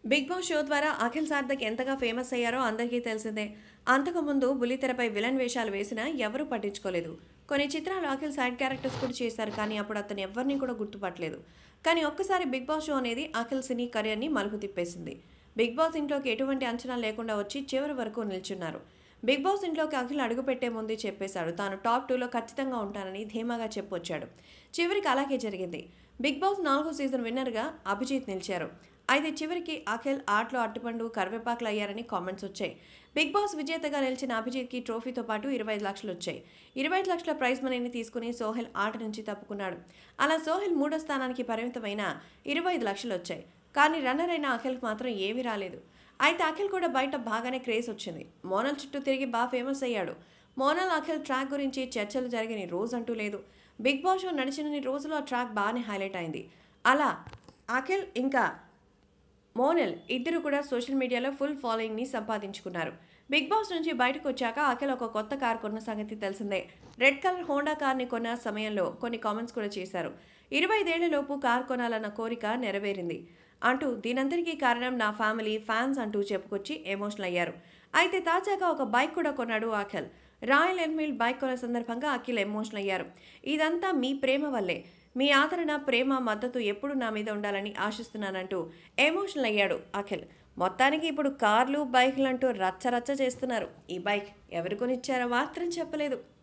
big boss show ద్వారా అఖిల్ సార్థక్ ఎంతగా famous అయ్యారో అందరికీ తెలిసిందే అంతకుముందు బుల్లితెరపై విలన్ వేషాలు వేసినా ఎవరూ పట్టించుకోలేదు కొన్ని చిత్రాలు అఖిల్ సైడ్ క్యారెక్టర్స్ కూడా చేశారు కానీ అప్పుడు అతను ఎవరిని కూడా గుర్తుపట్టలేదు కానీ ఒక్కసారి బిగ్ బాస్ షో అనేది అఖిల్ సినీ కెరియర్ని మలుపు తిప్పేసింది బిగ్ బాస్ ఇంట్లోకి ఎటువంటి అంచనా లేకుండా వచ్చి చివరి వరకు నిల్చున్నారు బిగ్ బాస్ ఇంట్లోకి అఖిల్ అడుగుపెట్టే ముందే చెప్పేశాడు తాను టాప్ టూలో ఖచ్చితంగా ఉంటానని ధీమాగా చెప్పొచ్చాడు చివరికి అలాగే జరిగింది బిగ్ బాస్ నాలుగో సీజన్ విన్నర్గా అభిజిత్ నిలిచారు అయితే చివరికి అఖిల్ ఆటలో అట్టుపండు కరివేపాకులు అయ్యారని కామెంట్స్ వచ్చాయి బిగ్ బాస్ విజేతగా నిలిచిన అభిజిత్కి ట్రోఫీతో పాటు ఇరవై ఐదు లక్షలు వచ్చాయి ఇరవై ఐదు లక్షల ప్రైజ్ మనీని తీసుకుని సోహెల్ ఆట నుంచి తప్పుకున్నాడు అలా సోహెల్ మూడో స్థానానికి పరిమితమైన ఇరవై ఐదు లక్షలు వచ్చాయి కానీ రన్నర్ అయిన అఖిల్కి మాత్రం ఏమీ రాలేదు అయితే అఖిల్ కూడా బయట బాగానే క్రేజ్ వచ్చింది మోనల్ చుట్టూ తిరిగి బాగా ఫేమస్ అయ్యాడు మోనల్ అఖిల్ ట్రాక్ గురించి చర్చలు జరిగిన రోజు అంటూ లేదు బిగ్ బాస్ షో నడిచిన రోజులు ఆ ట్రాక్ బాగానే హైలైట్ అయింది అలా అఖిల్ ఇంకా మోనల్ ఇద్దరు కూడా సోషల్ మీడియాలో ఫుల్ ఫాలోయింగ్ని సంపాదించుకున్నారు బిగ్ బాస్ నుంచి బయటకు వచ్చాక అఖిల్ ఒక కొత్త కార్ కొన్న సంగతి తెలిసిందే రెడ్ కలర్ హోండా కార్ని కొన్న సమయంలో కొన్ని కామెంట్స్ కూడా చేశారు ఇరవై ఐదేళ్లలోపు కార్ కొనాలన్న కోరిక నెరవేరింది అంటూ దీనంతటికీ కారణం నా ఫ్యామిలీ ఫ్యాన్స్ అంటూ చెప్పుకొచ్చి ఎమోషనల్ అయ్యారు అయితే తాజాగా ఒక బైక్ కూడా కొన్నాడు అఖిల్ రాయల్ ఎన్ఫీల్డ్ బైక్ కొన్న సందర్భంగా అఖిల్ ఎమోషనల్ అయ్యారు ఇదంతా మీ ప్రేమ వల్లే మీ ఆదరణ ప్రేమ మద్దతు ఎప్పుడు నా మీద ఉండాలని ఆశిస్తున్నానంటూ ఎమోషనల్ అయ్యాడు అఖిల్ మొత్తానికి ఇప్పుడు కార్లు బైక్లు అంటూ రచ్చ రచ్చ చేస్తున్నారు ఈ బైక్ ఎవరు కొనిచ్చారో మాత్రం చెప్పలేదు